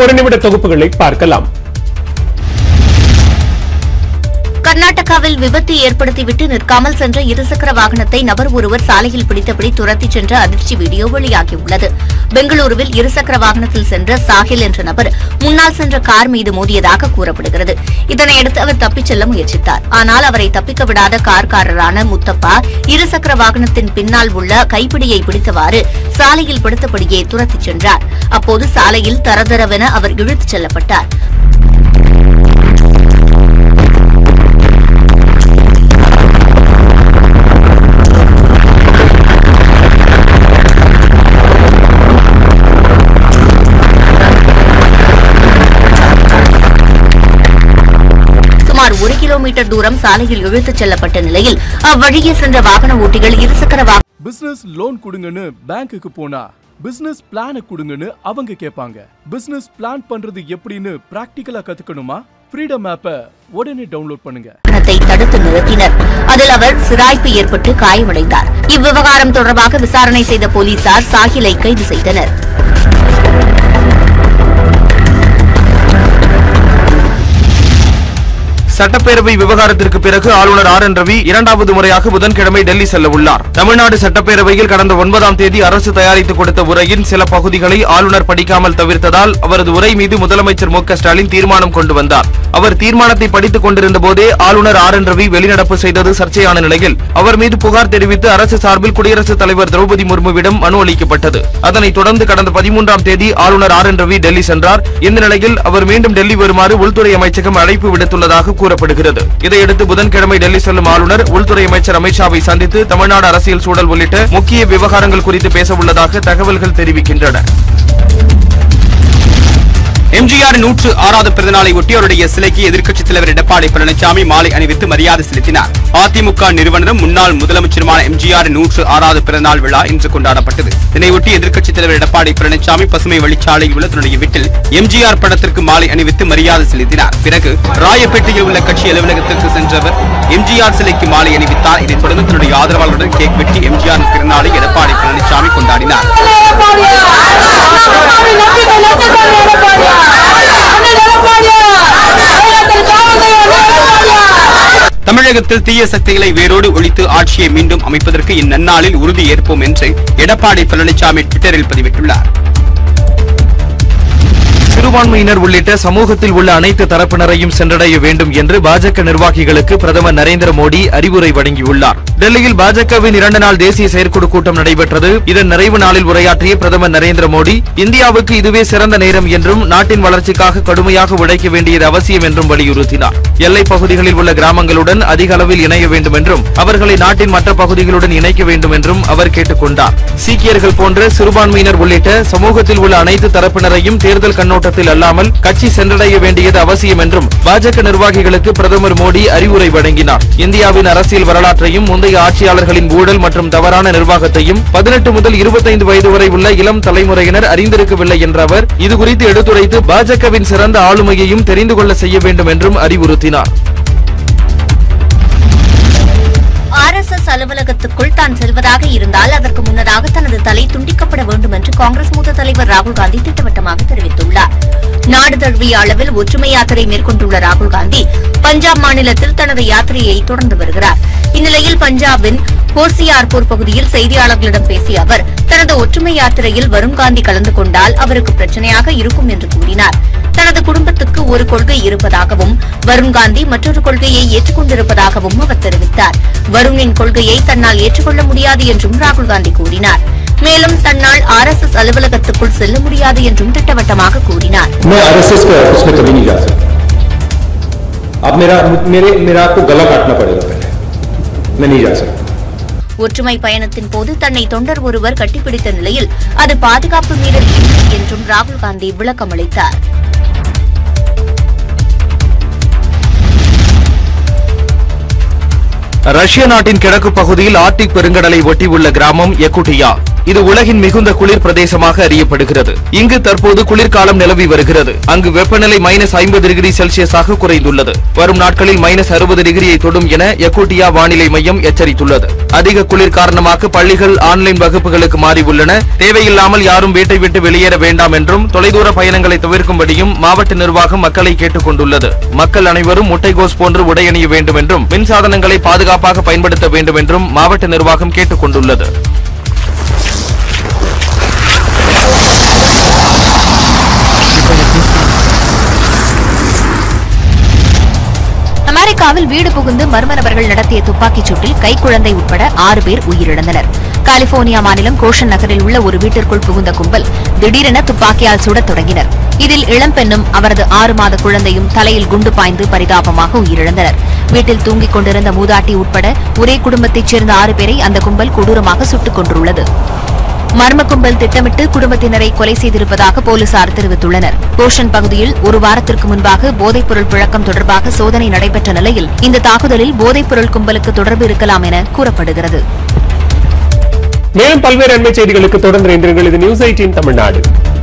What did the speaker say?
ஒரு நிமிட தொகுப்புகளை பார்க்கலாம் கர்நாடகாவில் விபத்து ஏற்படுத்திவிட்டு நிற்காமல் சென்ற இருசக்கர வாகனத்தை நபர் ஒருவர் சாலையில் பிடித்தபடி துரத்திச் சென்ற அதிர்ச்சி வீடியோ வெளியாகியுள்ளது பெங்களூருவில் இருசக்கர வாகனத்தில் சென்ற சாஹில் என்ற நபர் முன்னால் சென்ற கார் மீது மோதியதாக கூறப்படுகிறது இதனையடுத்து அவர் தப்பிச் செல்ல முயற்சித்தார் ஆனால் அவரை தப்பிக்க விடாத கார்காரரான முத்தப்பா இருசக்கர வாகனத்தின் பின்னால் உள்ள கைப்பிடியை பிடித்தவாறு சாலையில் பிடித்தபடியே துரத்திச் சென்றார் அப்போது சாலையில் தரதரவென அவர் இழுத்துச் செல்லப்பட்டார் சுமார் ஒரு கிலோமீட்டர் தூரம் சாலையில் இழுத்துச் செல்லப்பட்ட நிலையில் அவ்வழியே சென்ற வாகன ஓட்டிகள் இருசக்கர வாகன பிசினஸ் லோன் கொடுங்கன்னு பேங்க்குக்கு போனா பிசினஸ் பிளான கொடுங்கன்னு அவங்க கேட்பாங்க பிசினஸ் பிளான் பண்றது எப்படின்னு பிராக்டிக்கலா கத்துக்கணுமா ஃப்ரீடம் ஆப்பை உடனே டவுன்லோட் பண்ணுங்க வாகனத்தை தடுத்து நிறுத்தினர் அதில் அவர் சிராய்ப்பு ஏற்பட்டு காயமடைந்தார் இவ்விவகாரம் தொடர்பாக விசாரணை செய்த போலீசார் சாஹிலை கைது செய்தனர் சட்டப்பேரவை விவகாரத்திற்கு பிறகு ஆளுநர் ஆர் என் ரவி இரண்டாவது முறையாக புதன்கிழமை டெல்லி செல்ல உள்ளார் தமிழ்நாடு சட்டப்பேரவையில் கடந்த ஒன்பதாம் தேதி அரசு தயாரித்து கொடுத்த உரையின் சில பகுதிகளை ஆளுநர் படிக்காமல் தவிர்த்ததால் அவரது உரை மீது முதலமைச்சர் மு க ஸ்டாலின் தீர்மானம் கொண்டு வந்தார் அவர் தீர்மானத்தை படித்துக் கொண்டிருந்த போதே ஆளுநர் ஆர் என் ரவி வெளிநடப்பு செய்தது சர்ச்சையான நிலையில் அவர் மீது புகார் தெரிவித்து அரசு சார்பில் குடியரசுத் தலைவர் திரௌபதி முர்முவிடம் மனு அளிக்கப்பட்டது அதனைத் தொடர்ந்து கடந்த பதிமூன்றாம் தேதி ஆளுநர் ஆர் என் ரவி டெல்லி சென்றார் இந்த நிலையில் அவர் மீண்டும் டெல்லி வருமாறு உள்துறை அமைச்சகம் அழைப்பு விடுத்துள்ளதாக கூறப்படுகிறது இதையடுத்து புதன்கிழமை டெல்லி செல்லும் ஆளுநர் உள்துறை அமைச்சர் அமித்ஷாவை சந்தித்து தமிழ்நாடு அரசியல் சூழல் உள்ளிட்ட முக்கிய விவகாரங்கள் குறித்து பேச உள்ளதாக தகவல்கள் தெரிவிக்கின்றன எம்ஜிஆர் நூற்று ஆறாவது பிறந்தநாளை ஒட்டி அவருடைய சிலைக்கு எதிர்க்கட்சித் தலைவர் எடப்பாடி பழனிசாமி மாலை அணிவித்து மரியாதை செலுத்தினார் அதிமுக நிறுவனரும் முன்னாள் முதலமைச்சருமான எம்ஜிஆர் நூற்று ஆறாவது பிறந்தநாள் விழா இன்று கொண்டாடப்பட்டது இதனையொட்டி எதிர்க்கட்சித் தலைவர் எடப்பாடி பழனிசாமி பசுமை வழிச்சாலையில் உள்ள தன்னுடைய வீட்டில் எம்ஜிஆர் படத்திற்கு மாலை அணிவித்து மரியாதை செலுத்தினார் பிறகு ராயப்பேட்டையில் உள்ள கட்சி அலுவலகத்திற்கு சென்றவர் எம்ஜிஆர் சிலைக்கு மாலை அணிவித்தார் இதைத் தொடர்ந்து தன்னுடைய ஆதரவாளருடன் கேக் வெட்டி எம்ஜிஆர் பிறந்தநாளை எடப்பாடி பழனிசாமி கொண்டாடினார் தமிழகத்தில் தீய சக்திகளை வேரோடு ஒழித்து ஆட்சியை மீண்டும் அமைப்பதற்கு இந்நன்னாளில் உறுதி ஏற்போம் என்று எடப்பாடி பழனிசாமி ட்விட்டரில் பதிவிட்டுள்ளார் சிறுபான்மையினர் உள்ளிட்ட சமூகத்தில் உள்ள அனைத்து தரப்பினரையும் சென்றடைய வேண்டும் என்று பாஜக நிர்வாகிகளுக்கு பிரதமர் நரேந்திர மோடி அறிவுரை வழங்கியுள்ளார் டெல்லியில் பாஜகவின் இரண்டு நாள் தேசிய செயற்குழு கூட்டம் நடைபெற்றது இதன் நிறைவு நாளில் உரையாற்றிய பிரதமர் நரேந்திர மோடி இந்தியாவுக்கு இதுவே சிறந்த நேரம் என்றும் நாட்டின் வளர்ச்சிக்காக கடுமையாக உழைக்க வேண்டியது அவசியம் என்றும் வலியுறுத்தினார் எல்லைப் பகுதிகளில் உள்ள கிராமங்களுடன் அதிக அளவில் இணைய வேண்டும் என்றும் அவர்களை நாட்டின் மற்ற பகுதிகளுடன் இணைக்க வேண்டும் என்றும் அவர் கேட்டுக் கொண்டார் சீக்கியர்கள் போன்ற சிறுபான்மையினர் உள்ளிட்ட சமூகத்தில் உள்ள அனைத்து தரப்பினரையும் தேர்தல் கண்ணோட்டத்தில் அல்லாமல் கட்சி சென்றடைய வேண்டியது அவசியம் என்றும் பாஜக நிர்வாகிகளுக்கு பிரதமர் மோடி அறிவுரை வழங்கினார் இந்தியாவின் அரசியல் வரலாற்றையும் முந்தைய ஆட்சியாளர்களின் ஊழல் மற்றும் தவறான நிர்வாகத்தையும் பதினெட்டு முதல் இருபத்தைந்து வயது வரை உள்ள இளம் தலைமுறையினர் அறிந்திருக்கவில்லை என்ற அவர் இதுகுறித்து எடுத்துரைத்து பாஜகவின் சிறந்த ஆளுமையையும் தெரிந்து கொள்ள செய்ய வேண்டும் என்றும் அறிவுறுத்தினார் ஆர்எஸ்எஸ் அலுவலகத்துக்குள் தான் செல்வதாக இருந்தால் அதற்கு முன்னதாக தனது தலை துண்டிக்கப்பட வேண்டும் என்று காங்கிரஸ் மூத்த தலைவர் ராகுல் காந்தி திட்டவட்டமாக தெரிவித்துள்ளார் நாடு தழுவிய அளவில் ஒற்றுமை யாத்திரை மேற்கொண்டுள்ள ராகுல் காந்தி பஞ்சாப் மாநிலத்தில் தனது யாத்திரையை தொடர்ந்து வருகிறார் இந்நிலையில் பஞ்சாபின் ஹோசியார்பூர் பகுதியில் செய்தியாளர்களிடம் பேசிய அவர் தனது ஒற்றுமை யாத்திரையில் வருண் காந்தி கலந்து கொண்டால் அவருக்கு பிரச்சனையாக இருக்கும் என்று கூறினார் தனது குடும்பத்துக்கு ஒரு கொள்கை இருப்பதாகவும் வருண் காந்தி மற்றொரு கொள்கையை ஏற்றுக்கொண்டிருப்பதாகவும் அவர் தெரிவித்தார் வருணின் கொள்கையை தன்னால் ஏற்றுக்கொள்ள முடியாது என்றும் ராகுல் காந்தி கூறினார் மேலும் தன்னால் ஆர்எஸ்எஸ் அலுவலகத்துக்குள் செல்ல முடியாது என்றும் திட்டவட்டமாக கூறினார் मैं आरएसएस के ऑफिस में कभी नहीं जा सकता अब मेरा मेरे मेरा आपको गला काटना पड़ेगा पहले मैं नहीं जा सकता ஒற்றுமை பயணத்தின் போது தன்னை தொண்டர் ஒருவர் கட்டிப்பிடித்த நிலையில் அது பாதுகாப்பு மீறல் இல்லை என்றும் ராகுல் காந்தி விளக்கமளித்தார் ரஷ்ய நாட்டின் கிழக்கு பகுதியில் ஆர்டிக் பெருங்கடலை ஒட்டியுள்ள கிராமம் எக்குட்டியா இது உலகின் மிகுந்த குளிர் பிரதேசமாக அறியப்படுகிறது இங்கு தற்போது குளிர்காலம் நிலவி வருகிறது அங்கு வெப்பநிலை மைனஸ் ஐம்பது டிகிரி செல்சியஸாக குறைந்துள்ளது வரும் நாட்களில் மைனஸ் அறுபது டிகிரியை தொடும் என எக்கோட்டியா வானிலை மையம் எச்சரித்துள்ளது அதிக குளிர் காரணமாக பள்ளிகள் ஆன்லைன் வகுப்புகளுக்கு மாறியுள்ளன தேவையில்லாமல் யாரும் வீட்டை விட்டு வெளியேற வேண்டாம் என்றும் தொலைதூர பயணங்களை தவிர்க்கும்படியும் மாவட்ட நிர்வாகம் மக்களை கேட்டுக் கொண்டுள்ளது மக்கள் அனைவரும் முட்டைகோஸ் போன்று உடை அணிய வேண்டும் என்றும் மின் சாதனங்களை பாதுகாப்பாக பயன்படுத்த வேண்டும் என்றும் மாவட்ட நிர்வாகம் கேட்டுக் கொண்டுள்ளது அமெரிக்காவில் வீடு புகுந்து மர்ம நபர்கள் நடத்திய துப்பாக்கிச் சூட்டில் கைக்குழந்தை உட்பட ஆறு பேர் உயிரிழந்தனர் கலிபோர்னியா மாநிலம் கோஷன் நகரில் உள்ள ஒரு வீட்டிற்குள் புகுந்த கும்பல் திடீரென துப்பாக்கியால் சுடத் தொடங்கினர் இதில் இளம்பெண்ணும் அவரது ஆறு மாத குழந்தையும் தலையில் குண்டு பாய்ந்து பரிதாபமாக உயிரிழந்தனர் வீட்டில் தூங்கிக் கொண்டிருந்த மூதாட்டி உட்பட ஒரே குடும்பத்தைச் சேர்ந்த ஆறு பேரை அந்த கும்பல் கொடூரமாக சுட்டுக் கொன்றுள்ளது மர்ம கும்பல் திட்டமிட்டு குடும்பத்தினரை கொலை செய்திருப்பதாக போலீசார் தெரிவித்துள்ளனர் போஷன் பகுதியில் ஒரு வாரத்திற்கு முன்பாக போதைப்பொருள் புழக்கம் தொடர்பாக சோதனை நடைபெற்ற நிலையில் இந்த தாக்குதலில் போதைப்பொருள் கும்பலுக்கு தொடர்பு இருக்கலாம் என கூறப்படுகிறது மேலும் பல்வேறு அண்மை செய்திகளுக்கு தொடர்ந்து இணைந்திருங்கள் இது நியூஸ் எயிட்டின் தமிழ்நாடு